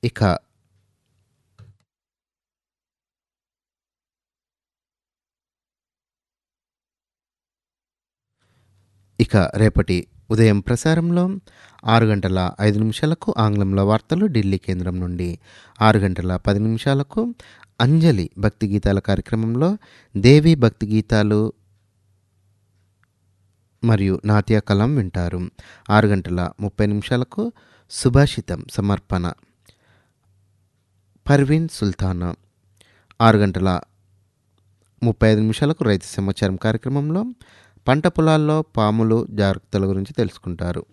ఇక ఇక రేపటి ఉదయం ప్రసారంలో ఆరు గంటల ఐదు నిమిషాలకు ఆంగ్లంలో వార్తలు ఢిల్లీ కేంద్రం నుండి ఆరు గంటల పది నిమిషాలకు అంజలి భక్తి గీతాల కార్యక్రమంలో దేవి భక్తి గీతాలు మరియు నాట్య కలం వింటారు ఆరు గంటల ముప్పై నిమిషాలకు సుభాషితం సమర్పణ పర్వీన్ సుల్తానా ఆరు గంటల ముప్పై ఐదు నిమిషాలకు రైతు సమాచారం కార్యక్రమంలో పంట పొలాల్లో పాములు జాగ్రత్తల గురించి తెలుసుకుంటారు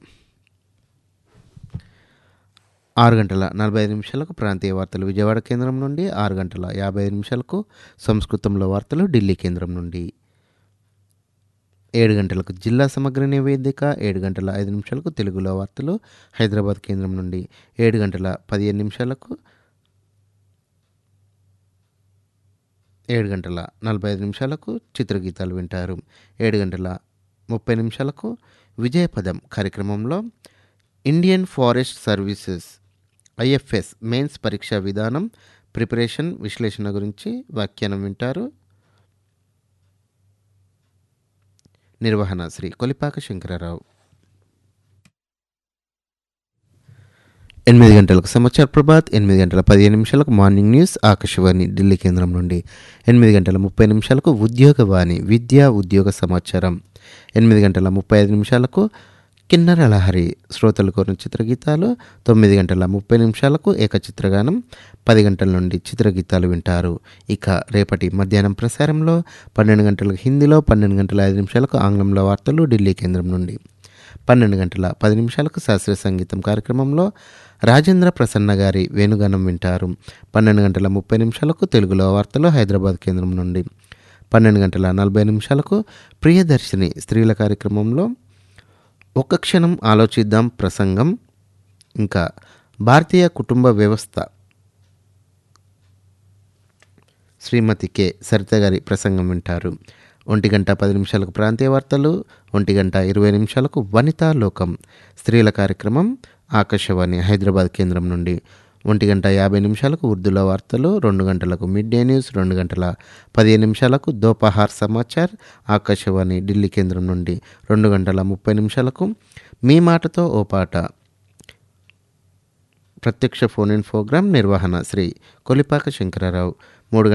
ఆరు గంటల నలభై ఐదు నిమిషాలకు ప్రాంతీయ వార్తలు విజయవాడ కేంద్రం నుండి ఆరు గంటల యాభై ఐదు నిమిషాలకు సంస్కృతంలో వార్తలు ఢిల్లీ కేంద్రం నుండి ఏడు గంటలకు జిల్లా సమగ్ర నివేదిక ఏడు గంటల ఐదు నిమిషాలకు తెలుగులో వార్తలు హైదరాబాద్ కేంద్రం నుండి ఏడు గంటల పదిహేను నిమిషాలకు ఏడు గంటల నలభై ఐదు నిమిషాలకు చిత్రగీతాలు వింటారు ఏడు గంటల ముప్పై నిమిషాలకు విజయపదం కార్యక్రమంలో Indian forest services IFS mains పరీక్షా విధానం ప్రిపరేషన్ విశ్లేషణ గురించి వ్యాఖ్యానం వింటారు నిర్వహణ శ్రీ కొలిపాక శంకరరావు ఎనిమిది గంటలకు సమాచార ప్రభాత్ ఎనిమిది గంటల పదిహేను నిమిషాలకు మార్నింగ్ న్యూస్ ఆకాశవాణి ఢిల్లీ కేంద్రం నుండి ఎనిమిది గంటల ముప్పై నిమిషాలకు ఉద్యోగవాణి విద్యా ఉద్యోగ సమాచారం ఎనిమిది గంటల ముప్పై ఐదు నిమిషాలకు కిన్నర లహరి శ్రోతలు కోరిన చిత్రగీతాలు తొమ్మిది గంటల ముప్పై నిమిషాలకు ఏకచిత్రగానం పది గంటల నుండి చిత్రగీతాలు వింటారు ఇక రేపటి మధ్యాహ్నం ప్రసారంలో పన్నెండు గంటలకు హిందీలో పన్నెండు గంటల ఐదు నిమిషాలకు ఆంగ్లంలో వార్తలు ఢిల్లీ కేంద్రం నుండి పన్నెండు గంటల పది నిమిషాలకు శాస్త్రీయ సంగీతం కార్యక్రమంలో రాజేంద్ర ప్రసన్న గారి వేణుగానం వింటారు పన్నెండు గంటల ముప్పై నిమిషాలకు తెలుగులో వార్తలు హైదరాబాద్ కేంద్రం నుండి పన్నెండు గంటల నలభై నిమిషాలకు ప్రియదర్శిని స్త్రీల కార్యక్రమంలో ఒక్క క్షణం ఆలోచిద్దాం ప్రసంగం ఇంకా భారతీయ కుటుంబ వ్యవస్థ శ్రీమతి కె సరిత గారి ప్రసంగం వింటారు ఒంటి గంట పది నిమిషాలకు ప్రాంతీయ వార్తలు ఒంటి గంట ఇరవై నిమిషాలకు వనితా లోకం స్త్రీల కార్యక్రమం ఆకాశవాణి హైదరాబాద్ కేంద్రం నుండి ఒంటి గంట యాభై నిమిషాలకు ఉర్దూలో వార్తలు రెండు గంటలకు మిడ్ డే న్యూస్ రెండు గంటల పదిహేను నిమిషాలకు దోపహార్ సమాచార్ ఆకాశవాణి ఢిల్లీ కేంద్రం నుండి రెండు గంటల ముప్పై నిమిషాలకు మీ మాటతో ఓ పాట ప్రత్యక్ష ఫోన్ ఇన్ ప్రోగ్రాం నిర్వహణ శ్రీ కొలిపాక శంకరరావు మూడు